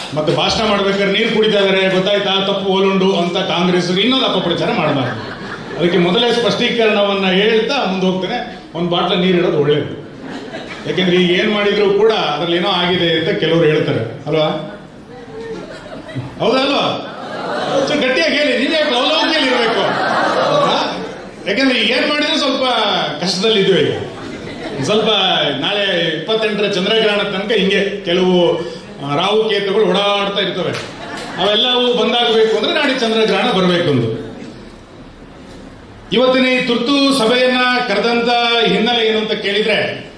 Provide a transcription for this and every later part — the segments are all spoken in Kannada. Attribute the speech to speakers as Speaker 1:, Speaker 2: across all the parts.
Speaker 1: ಮತ್ತೆ ಭಾಷಣ ಮಾಡ್ಬೇಕಾದ್ರೆ ನೀರು ಕುಡಿತಾ ಇದಾರೆ ಗೊತ್ತಾಯ್ತಾ ತಪ್ಪು ಓಲುಂಡು ಅಂತ ಕಾಂಗ್ರೆಸ್ ಇನ್ನೊಂದು ಅಪಪ್ರಚಾರ ಮಾಡಬಾರ್ದು ಅದಕ್ಕೆ ಮೊದಲೇ ಸ್ಪಷ್ಟೀಕರಣವನ್ನ ಹೇಳ್ತಾ ಮುಂದೆ ಹೋಗ್ತಾನೆ ಒಂದು ಬಾಟ್ಲ ನೀರು ಇಡೋದು ಒಳ್ಳೇದು ಯಾಕೆಂದ್ರೆ ಈಗ ಏನ್ ಮಾಡಿದ್ರು ಕೂಡ ಅದ್ರಲ್ಲಿ ಏನೋ ಆಗಿದೆ ಅಂತ ಕೆಲವರು ಹೇಳ್ತಾರೆ ಅಲ್ವಾ ಹೌದಾ ಅಲ್ವಾ ಸ್ವಲ್ಪ ಗಟ್ಟಿಯಾಗಿ ಹೇಳಿ ನೀವ್ ಯಾಕೆ ಲವಲವಿಕೆಯಲ್ಲಿ ಇರಬೇಕು ಯಾಕಂದ್ರೆ ಈಗ ಏನ್ ಮಾಡಿದ್ರು ಸ್ವಲ್ಪ ಕಷ್ಟದಲ್ಲಿ ಇದ್ವಿ ಈಗ ಒಂದ್ ಸ್ವಲ್ಪ ನಾಳೆ ಇಪ್ಪತ್ತೆಂಟರ ಚಂದ್ರಗ್ರಹಣ ತನಕ ಹಿಂಗೆ ಕೆಲವು ಆ, ರಾಹು ಕೇತುಗಳು ಓಡಾಡ್ತಾ ಇರ್ತವೆ ಅವೆಲ್ಲವೂ ಬಂದಾಗಬೇಕು ಅಂದ್ರೆ ನಾಳೆ ಚಂದ್ರಗ್ರಹಣ ಬರಬೇಕು ಒಂದು ಇವತ್ತಿನ ಈ ತುರ್ತು ಸಭೆಯನ್ನ ಕರೆದಂತ ಹಿನ್ನೆಲೆ ಏನು ಅಂತ ಕೇಳಿದ್ರೆ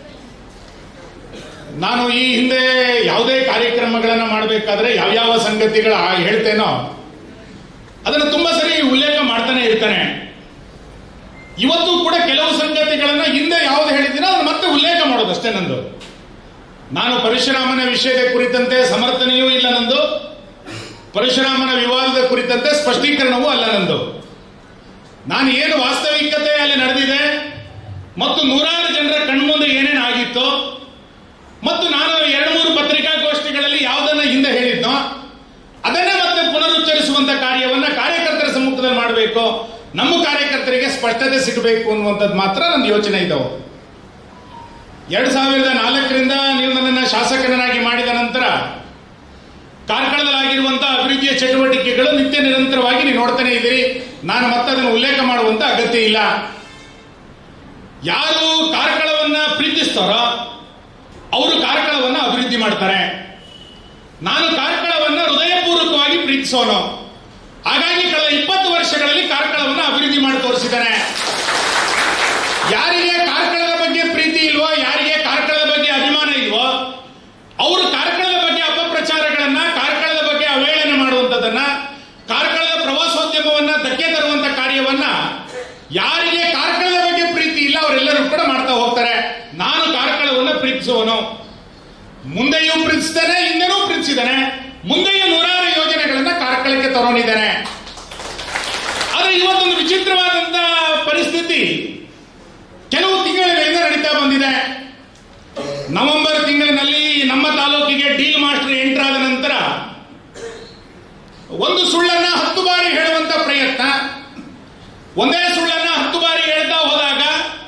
Speaker 1: ನಾನು ಈ ಹಿಂದೆ ಯಾವುದೇ ಕಾರ್ಯಕ್ರಮಗಳನ್ನ ಮಾಡಬೇಕಾದ್ರೆ ಯಾವ್ಯಾವ ಸಂಗತಿಗಳ ಹೇಳ್ತೇನೋ ಅದನ್ನು ತುಂಬಾ ಸರಿ ಉಲ್ಲೇಖ ಮಾಡ್ತಾನೆ ಇರ್ತಾನೆ ಇವತ್ತು ಕೂಡ ಕೆಲವು ಸಂಗತಿಗಳನ್ನ ಹಿಂದೆ ಯಾವ್ದು ಹೇಳಿದ್ದೀನೋ ಅದನ್ನ ಮತ್ತೆ ಉಲ್ಲೇಖ ಮಾಡೋದು ಅಷ್ಟೇ ನಂದು ನಾನು ಪರಶುರಾಮನ ವಿಷಯದ ಕುರಿತಂತೆ ಸಮರ್ಥನೆಯೂ ಇಲ್ಲ ನಂದು ಪರಶುರಾಮನ ವಿವಾದದ ಕುರಿತಂತೆ ಸ್ಪಷ್ಟೀಕರಣವೂ ಅಲ್ಲ ನಂದು ನಾನು ಏನು ವಾಸ್ತವಿಕತೆ ಅಲ್ಲಿ ನಡೆದಿದೆ ಮತ್ತು ನೂರಾರು ಜನರ ಕಣ್ಮುಂದೆ ಏನೇನು ಆಗಿತ್ತು ಮತ್ತು ನಾನು ಎರಡು ಮೂರು ಪತ್ರಿಕಾಗೋಷ್ಠಿಗಳಲ್ಲಿ ಯಾವುದನ್ನ ಹಿಂದೆ ಹೇಳಿದ್ನೋ ಅದನ್ನೇ ಮತ್ತೆ ಪುನರುಚ್ಚರಿಸುವಂತ ಕಾರ್ಯವನ್ನ ಕಾರ್ಯಕರ್ತರ ಸಮ್ಮುಖದಲ್ಲಿ ಮಾಡಬೇಕು ನಮ್ಮ ಕಾರ್ಯಕರ್ತರಿಗೆ ಸ್ಪಷ್ಟತೆ ಸಿಗಬೇಕು ಅನ್ನುವಂಥದ್ದು ಮಾತ್ರ ನನ್ನ ಯೋಚನೆ ಇದ್ದವು ಎರಡ್ ಸಾವಿರದ ನಾಲ್ಕರಿಂದ ನೀವು ನನ್ನನ್ನು ಶಾಸಕರನ್ನಾಗಿ ಮಾಡಿದ ನಂತರ ಕಾರ್ಕಳದಲ್ಲಾಗಿರುವಂತಹ ಅಭಿವೃದ್ಧಿಯ ಚಟುವಟಿಕೆಗಳು ನಿತ್ಯ ನಿರಂತರವಾಗಿ ನೀವು ನೋಡ್ತಾನೆ ಇದ್ದೀರಿ ನಾನು ಮತ್ತೆ ಅದನ್ನು ಉಲ್ಲೇಖ ಮಾಡುವಂತ ಅಗತ್ಯ ಇಲ್ಲ ಯಾರು ಕಾರ್ಕಳವನ್ನ ಪ್ರೀತಿಸ್ತಾರೋ ಅವರು ಕಾರ್ಕಳವನ್ನ ಅಭಿವೃದ್ಧಿ ಮಾಡ್ತಾರೆ ನಾನು ಕಾರ್ಕಳವನ್ನ ಹೃದಯಪೂರ್ವಕವಾಗಿ ಪ್ರೀತಿಸೋನು ಹಾಗಾಗಿ ಕಳೆದ ಇಪ್ಪತ್ತು ವರ್ಷಗಳಲ್ಲಿ ಕಾರ್ಕಳವನ್ನ ಅಭಿವೃದ್ಧಿ ಮಾಡಿ ತೋರಿಸಿದ್ದಾನೆ ಯಾರಿಗೆ ಕಾರ್ಕಳದ ಬಗ್ಗೆ ಪ್ರೀತಿ ಇಲ್ವೋ ಯಾರಿಗೆ ಕಾರ್ಕಳದ ಬಗ್ಗೆ ಅಭಿಮಾನ ಇಲ್ವೋ ಅವರು ಕಾರ್ಕಳದ ಬಗ್ಗೆ ಅಪಪ್ರಚಾರಗಳನ್ನ ಕಾರ್ಕಳದ ಬಗ್ಗೆ ಅವೇಳನ ಮಾಡುವಂತದನ್ನ ಕಾರ್ಕಳದ ಪ್ರವಾಸೋದ್ಯಮವನ್ನ ಧಕ್ಕೆ ತರುವಂತ ಕಾರ್ಯವನ್ನ ಯಾರಿಗೆ ಕಾರ್ಕಳದ ಬಗ್ಗೆ ಪ್ರೀತಿ ಇಲ್ಲ ಅವರೆಲ್ಲರೂ ಕೂಡ ಮಾಡ್ತಾ ಹೋಗ್ತಾರೆ ನಾನು ಕಾರ್ಕಳವನ್ನ ಪ್ರೀತಿಸುವನು ಮುಂದೆಯೂ ಪ್ರೀತಿಸಿದ್ದಾನೆ ಹಿಂದೆನೂ ಪ್ರೀತಿಸಿದ್ದಾನೆ ಮುಂದೆಯೂ ನೂರಾರು ಯೋಜನೆಗಳನ್ನ ಕಾರ್ಕಳಕ್ಕೆ ತರೋನಿದ್ದಾನೆ ಆದ್ರೆ ಇವತ್ತೊಂದು ವಿಚಿತ್ರವಾದಂತ ಪರಿಸ್ಥಿತಿ ಕೆಲವು ತಿಂಗಳುಗಳಿಂದ ನಡೀತಾ ಬಂದಿದೆ ನವೆಂಬರ್ ತಿಂಗಳಿನಲ್ಲಿ ನಮ್ಮ ತಾಲೂಕಿಗೆ ಡೀಲ್ ಮಾಸ್ಟರ್ ಎಂಟರ್ ಆದ ನಂತರ ಒಂದು ಸುಳ್ಳನ್ನ ಹತ್ತು ಬಾರಿ ಹೇಳುವಂತ ಪ್ರಯತ್ನ ಒಂದೇ ಸುಳ್ಳನ್ನ ಹತ್ತು ಬಾರಿ ಹೇಳ್ತಾ ಹೋದಾಗ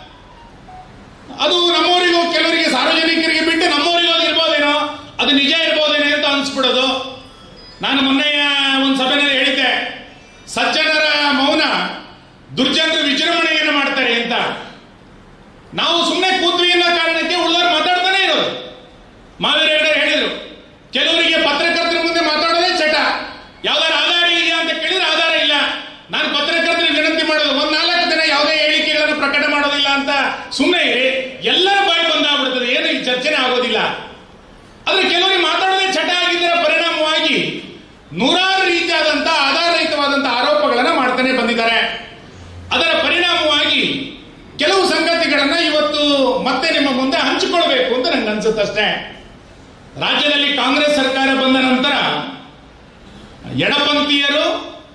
Speaker 1: ಅದು ನಮ್ಮವರಿಗೂ ಕೆಲವರಿಗೆ ಸಾರ್ವಜನಿಕರಿಗೆ ಬಿಟ್ಟು ನಮ್ಮವರಿಗೂ ಅದು ಇರ್ಬೋದೇನೋ ಅದು ನಿಜ ಇರ್ಬೋದೇನೋ ಅಂತ ಅನ್ಸ್ಬಿಡೋದು ನಾನು ಮೊನ್ನೆ ಒಂದು ಸಭೆಯಲ್ಲಿ ಹೇಳಿದ್ದೆ ಸಜ್ಜನರ ಮೌನ ದುರ್ಜನರ ವಿಜೃಂಭಣೆಯನ್ನು ಮಾಡ್ತಾರೆ ಅಂತ ನಾವು ಸುಮ್ಮನೆ ಕೂತ್ವಿ ಅನ್ನೋ ಕಾರಣಕ್ಕೆ ಉಳಿದವರು ಮಾತಾಡ್ತಾನೆ ಇರೋದು ಮಾವೀರೇಡರ್ ಹೇಳಿದ್ರು ಕೆಲವರಿಗೆ ಪತ್ರಕರ್ತರ ಮುಂದೆ ಮಾತಾಡೋದೇ ಚಟ ಯಾವ್ದಾರು ಆಧಾರ ಇದೆಯಾ ಅಂತ ಕೇಳಿದ್ರೆ ಆಧಾರ ಇಲ್ಲ ನಾನು ಪತ್ರಕರ್ತರಿಗೆ ವಿನಂತಿ ಮಾಡೋದು ಒಂದ್ ನಾಲ್ಕು ದಿನ ಯಾವುದೇ ಹೇಳಿಕೆಗಳನ್ನು ಪ್ರಕಟ ಮಾಡೋದಿಲ್ಲ ಅಂತ ಸುಮ್ಮನೆ ಇರಿ ಎಲ್ಲರ ಬಾಯಿ ಬಂದಾಗ್ಬಿಡ್ತದೆ ಏನು ಈ ಚರ್ಚೆನೇ ಆಗೋದಿಲ್ಲ ಆದ್ರೆ ಕೆಲವರಿಗೆ ಮಾತಾಡೋದೇ ಚಟ ಆಗಿದ್ದರ ಪರಿಣಾಮವಾಗಿ ನೂರಾರು ರೀತಿಯಾದಂತಹ ಆಧಾರರಹಿತವಾದಂತಹ ಆರೋಪಗಳನ್ನು ಮಾಡ್ತಾನೆ ಬಂದಿದ್ದಾರೆ ಅದರ ಪರಿಣಾಮವಾಗಿ ಕೆಲವು ಸಂಗತಿಗಳನ್ನ ಇವತ್ತು ಮತ್ತೆ ನಿಮ್ಮ ಮುಂದೆ ಹಂಚಿಕೊಳ್ಬೇಕು ಅಂತ ನಂಗೆ ಅನ್ಸುತ್ತಷ್ಟೇ ರಾಜ್ಯದಲ್ಲಿ ಕಾಂಗ್ರೆಸ್ ಸರ್ಕಾರ ಬಂದ ನಂತರ ಎಡಪಂಥೀಯರು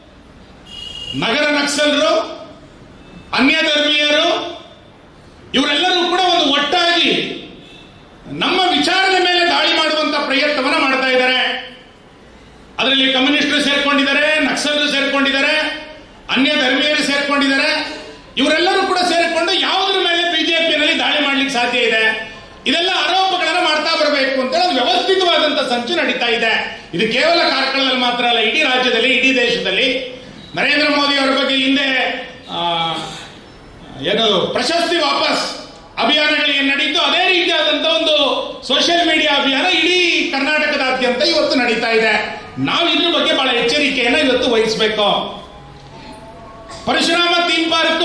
Speaker 1: ನಗರ ನಕ್ಸಲರು ಅನ್ಯ ಧರ್ಮೀಯರು ಇವರೆಲ್ಲರೂ ಕೂಡ ಒಂದು ಒಟ್ಟಾಗಿ ನಮ್ಮ ವಿಚಾರದ ಮೇಲೆ ದಾಳಿ ಮಾಡುವಂತ ಪ್ರಯತ್ನವನ್ನ ಮಾಡ್ತಾ ಇದ್ದಾರೆ ಅದರಲ್ಲಿ ಕಮ್ಯುನಿಸ್ಟರು ಸೇರ್ಕೊಂಡಿದ್ದಾರೆ ನಕ್ಸಲರು ಸೇರ್ಕೊಂಡಿದ್ದಾರೆ ಅನ್ಯ ಧರ್ಮೀಯರು ಸೇರ್ಕೊಂಡಿದ್ದಾರೆ ಇವರೆಲ್ಲರೂ ಕೂಡ ಸೇರಿಕೊಂಡು ಯಾವುದ್ರ ಮೇಲೆ ಬಿಜೆಪಿಯಲ್ಲಿ ದಾಳಿ ಮಾಡ್ಲಿಕ್ಕೆ ಸಾಧ್ಯ ಇದೆ ಇದೆಲ್ಲ ಆರೋಪಗಳನ್ನ ಮಾಡ್ತಾ ಬರಬೇಕು ಅಂತ ಹೇಳಿ ವ್ಯವಸ್ಥಿತವಾದಂತ ಸಂಚು ನಡೀತಾ ಇದೆ ಇದು ಕೇವಲ ಕಾರ್ಕಳದಲ್ಲಿ ಮಾತ್ರ ಅಲ್ಲ ಇಡೀ ರಾಜ್ಯದಲ್ಲಿ ಇಡೀ ದೇಶದಲ್ಲಿ ನರೇಂದ್ರ ಮೋದಿ ಅವರ ಬಗ್ಗೆ ಹಿಂದೆ ಆ, ಏನು ಪ್ರಶಸ್ತಿ ವಾಪಸ್ ಅಭಿಯಾನಗಳು ಏನ್ ನಡೀತು ಅದೇ ರೀತಿಯಾದಂತ ಒಂದು ಸೋಷಿಯಲ್ ಮೀಡಿಯಾ ಅಭಿಯಾನ ಇಡೀ ಕರ್ನಾಟಕದಾದ್ಯಂತ ಇವತ್ತು ನಡೀತಾ ಇದೆ ನಾವು ಇದ್ರ ಬಗ್ಗೆ ಬಹಳ ಎಚ್ಚರಿಕೆಯನ್ನ ಇವತ್ತು ವಹಿಸಬೇಕು ಪರಶುರಾಮ ಥೀಮ್ ಪಾರ್ಕ್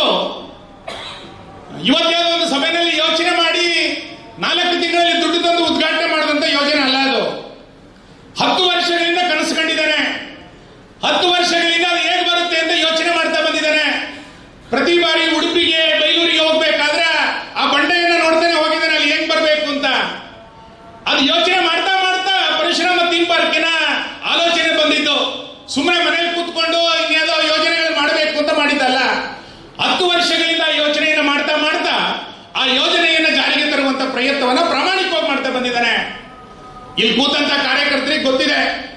Speaker 1: ಇವತ್ತೇ ಒಂದು ಸಭೆಯಲ್ಲಿ ಯೋಚನೆ ಮಾಡಿ ನಾಲ್ಕು ತಿಂಗಳಲ್ಲಿ ದುಡ್ಡು ತಂದು ಉದ್ಘಾಟನೆ ಮಾಡಿದಂತ ಯೋಜನೆ ಅಲ್ಲ ಅದು ಹತ್ತು ವರ್ಷಗಳಿಂದ ಕನಸು ಕಂಡಿದ್ದಾನೆ ಹತ್ತು ವರ್ಷಗಳಿಂದ ಅದು ಹೇಗೆ ಬರುತ್ತೆ ಅಂತ ಯೋಚನೆ ಮಾಡ್ತಾ ಬಂದಿದ್ದಾನೆ ಪ್ರತಿ ಬಾರಿ ಉಡುಪಿಗೆ ಬೈಲೂರಿಗೆ ಹೋಗ್ಬೇಕಾದ್ರೆ ಆ ಬಂಡೆಯನ್ನ ನೋಡ್ತಾನೆ ಹೋಗಿದ್ದಾನೆ ಅಲ್ಲಿ ಹೆಂಗ್ ಬರ್ಬೇಕು ಅಂತ ಅದು ಯೋಚನೆ ಮಾಡ್ತಾ ಮಾಡ್ತಾ ಪರಶುರಾಮ ಥೀಮ್ ಪಾರ್ಕಿನ ಆಲೋಚನೆ ಬಂದಿದ್ದು ಸುಮ್ಮನೆ ಮನೇಲಿ ಕೂತ್ಕೊಂಡು ಇನ್ಯಾವುದೋ ಯೋಜನೆಗಳು ಮಾಡಬೇಕು ಅಂತ ಮಾಡಿದ್ದಲ್ಲ ಹತ್ತು ವರ್ಷಗಳಿಂದ ಆ ಯೋಚನೆಯನ್ನು ಮಾಡ್ತಾ ಮಾಡ್ತಾ ಆ ಯೋಜನೆಯನ್ನ ಜಾರಿಗೆ ತರುವಂತ ಪ್ರಯತ್ನವನ್ನ ಪ್ರಾಮಾಣಿಕವಾಗಿ ಮಾಡ್ತಾ ಬಂದಿದ್ದಾನೆ ಇಲ್ಲಿ ಕೂತಂತ ಕಾರ್ಯಕರ್ತರಿಗೆ ಗೊತ್ತಿದೆ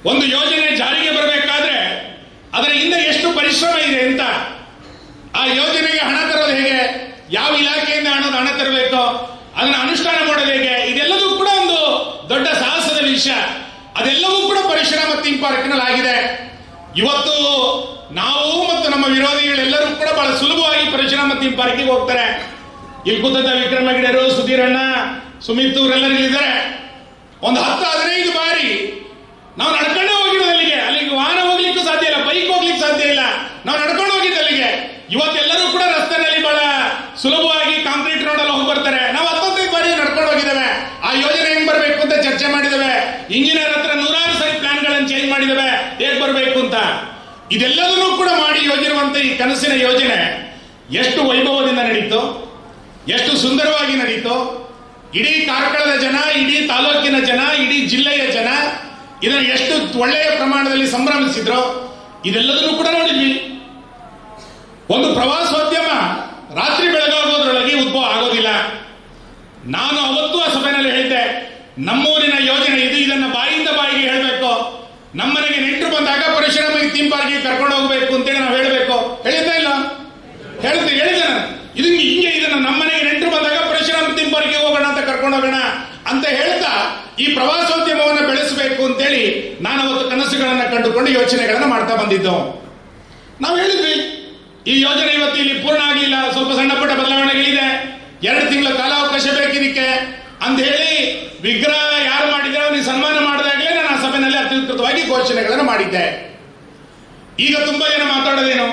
Speaker 1: ಒಂದು ಯೋಜನೆ ಜಾರಿಗೆ ಬರಬೇಕಾದ್ರೆ ಅದರ ಹಿಂದೆ ಎಷ್ಟು ಪರಿಶ್ರಮ ಇದೆ ಅಂತ ಆ ಯೋಜನೆಗೆ ಹಣ ತರೋದು ಹೇಗೆ ಯಾವ ಇಲಾಖೆಯಿಂದ ಹಣದ ಹಣ ತರಬೇಕು ಅದನ್ನ ಅನುಷ್ಠಾನ ಮಾಡೋದು ಹೇಗೆ ಇದೆಲ್ಲದೂ ಕೂಡ ಒಂದು ದೊಡ್ಡ ಸಾಹಸದ ವಿಷಯ ಅದೆಲ್ಲವೂ ಕೂಡ ಪರಿಶ್ರಮ ಥೀಮ್ ಪಾರ್ಕ್ನಲ್ಲಿ ಆಗಿದೆ ಇವತ್ತು ನಾವು ಮತ್ತು ನಮ್ಮ ವಿರೋಧಿಗಳೆಲ್ಲರೂ ಕೂಡ ಬಹಳ ಸುಲಭವಾಗಿ ಪರಿಶ್ರಮ ಥೀಮ್ ಪಾರ್ಕಿಗೆ ಹೋಗ್ತಾರೆ ಇಲ್ಲಿ ಕೂತಂತ ವಿಕ್ರಮ ಗಿಡರು ಸುಧೀರಣ್ಣ ಸುಮಿತ್ ಇವರೆಲ್ಲರೂ ಇದ್ದಾರೆ ಒಂದು ಹತ್ತು ಹದಿನೈದು ಬಾರಿ ನಾವು ನಡ್ಕೊಂಡೇ ಹೋಗಿರೋದು ಅಲ್ಲಿಗೆ ಅಲ್ಲಿಗೆ ವಾಹನ ಹೋಗ್ಲಿಕ್ಕೂ ಸಾಧ್ಯ ಇಲ್ಲ ಬೈಕ್ ಹೋಗ್ಲಿಕ್ಕೆ ಸಾಧ್ಯ ಇಲ್ಲ ನಾವು ನಡ್ಕೊಂಡು ಹೋಗಿದ್ದು ಅಲ್ಲಿಗೆ ಇವತ್ತೆಲ್ಲರೂ ಕೂಡ ರಸ್ತೆನಲ್ಲಿ ಬಹಳ ಸುಲಭವಾಗಿ ಕಾಂಕ್ರೀಟ್ ರೋಡ್ ಅಲ್ಲಿ ಹೋಗಿ ಬರ್ತಾರೆ ನಾವು ಹತ್ತೊಂದೈದು ಬಾರಿ ನಡ್ಕೊಂಡು ಹೋಗಿದ್ದೇವೆ ಆ ಯೋಜನೆ ಹೆಂಗ್ ಬರಬೇಕು ಅಂತ ಚರ್ಚೆ ಮಾಡಿದ್ದೇವೆ ಇಂಜಿನಿಯರ್ ಹತ್ರ ನೂರಾರು ಸರಿ ಪ್ಲಾನ್ ಗಳನ್ನು ಚೇಂಜ್ ಮಾಡಿದ್ದೇವೆ ಹೇಗ್ ಬರಬೇಕು ಅಂತ ಇದೆಲ್ಲದನ್ನೂ ಕೂಡ ಮಾಡಿ ಯೋಜಿರುವಂತ ಈ ಕನಸಿನ ಯೋಜನೆ ಎಷ್ಟು ವೈಭವದಿಂದ ನಡೀತು ಎಷ್ಟು ಸುಂದರವಾಗಿ ನಡೀತು ಇಡೀ ಕಾರ್ಕಳದ ಜನ ಇಡೀ ತಾಲೂಕಿನ ಜನ ಇಡೀ ಜಿಲ್ಲೆಯ ಜನ ಇದನ್ನು ಎಷ್ಟು ಒಳ್ಳೆಯ ಪ್ರಮಾಣದಲ್ಲಿ ಸಂಭ್ರಮಿಸಿದ್ರು ಇದೆಲ್ಲದನ್ನು ಕೂಡ ನೋಡಿದ್ವಿ ಒಂದು ಪ್ರವಾಸೋದ್ಯಮ ರಾತ್ರಿ ಬೆಳಗಾಗೋದ್ರೊಳಗೆ ಉದ್ಭವ ಆಗೋದಿಲ್ಲ ನಾನು ಅವತ್ತು ಆ ಸಭೆಯಲ್ಲಿ ಹೇಳಿದ್ದೆ ನಮ್ಮೂರಿನ ಯೋಜನೆ ಇದು ಇದನ್ನ ಬಾಯಿಂದ ಬಾಯಿಗೆ ಹೇಳಬೇಕು ನಮ್ಮನೆಗೆ ನೆಂಟರು ಬಂದಾಗ ಪರಿಶ್ರಮ ಥೀಮ್ ಪಾರ್ಕ್ಗೆ ಕರ್ಕೊಂಡು ಹೋಗ್ಬೇಕು ಅಂತೇಳಿ ನಾವು ಹೇಳಬೇಕು ಹೇಳಿದ್ದೆ ಇಲ್ಲ ಹೇಳಿದ್ದೆ ಹೇಳಿದೆ ನಾನು ಇದು ಹಿಂಗೆ ಇದನ್ನ ನಮ್ಮನೆಗೆ ನೆಂಟರು ಬಂದಾಗ ಪರಿಶ್ರಮ ಥೀಮ್ ಪಾರ್ಕ್ಗೆ ಹೋಗೋಣ ಅಂತ ಕರ್ಕೊಂಡು ಹೋಗೋಣ ಅಂತ ಹೇಳ್ತಾ ಈ ಪ್ರವಾಸೋದ್ಯಮವನ್ನು ಬೆಳೆಸಬೇಕು ಅಂತೇಳಿ ನಾನು ಅವತ್ತು ಕನಸುಗಳನ್ನ ಕಂಡುಕೊಂಡು ಯೋಚನೆಗಳನ್ನ ಮಾಡ್ತಾ ಬಂದಿದ್ದು ನಾವು ಹೇಳಿದ್ವಿ ಈ ಯೋಜನೆ ಇವತ್ತು ಇಲ್ಲಿ ಪೂರ್ಣ ಆಗಲಿಲ್ಲ ಸ್ವಲ್ಪ ಸಣ್ಣ ಪುಟ್ಟ ಬದಲಾವಣೆಗಳಿದೆ ಎರಡು ತಿಂಗಳ ಕಾಲಾವಕಾಶ ಬೇಕಿದಕ್ಕೆ ಅಂತ ಹೇಳಿ ವಿಗ್ರಹ ಯಾರು ಮಾಡಿದ್ರೆ ಅವನಿಗೆ ಸನ್ಮಾನ ಮಾಡಿದಾಗಲೇ ನಾನು ಆ ಸಭೆಯಲ್ಲಿ ಅತ್ಯುತ್ಕೃತವಾಗಿ ಘೋಷಣೆಗಳನ್ನು ಮಾಡಿದ್ದೆ ಈಗ ತುಂಬಾ ಜನ ಮಾತಾಡೋದೇನು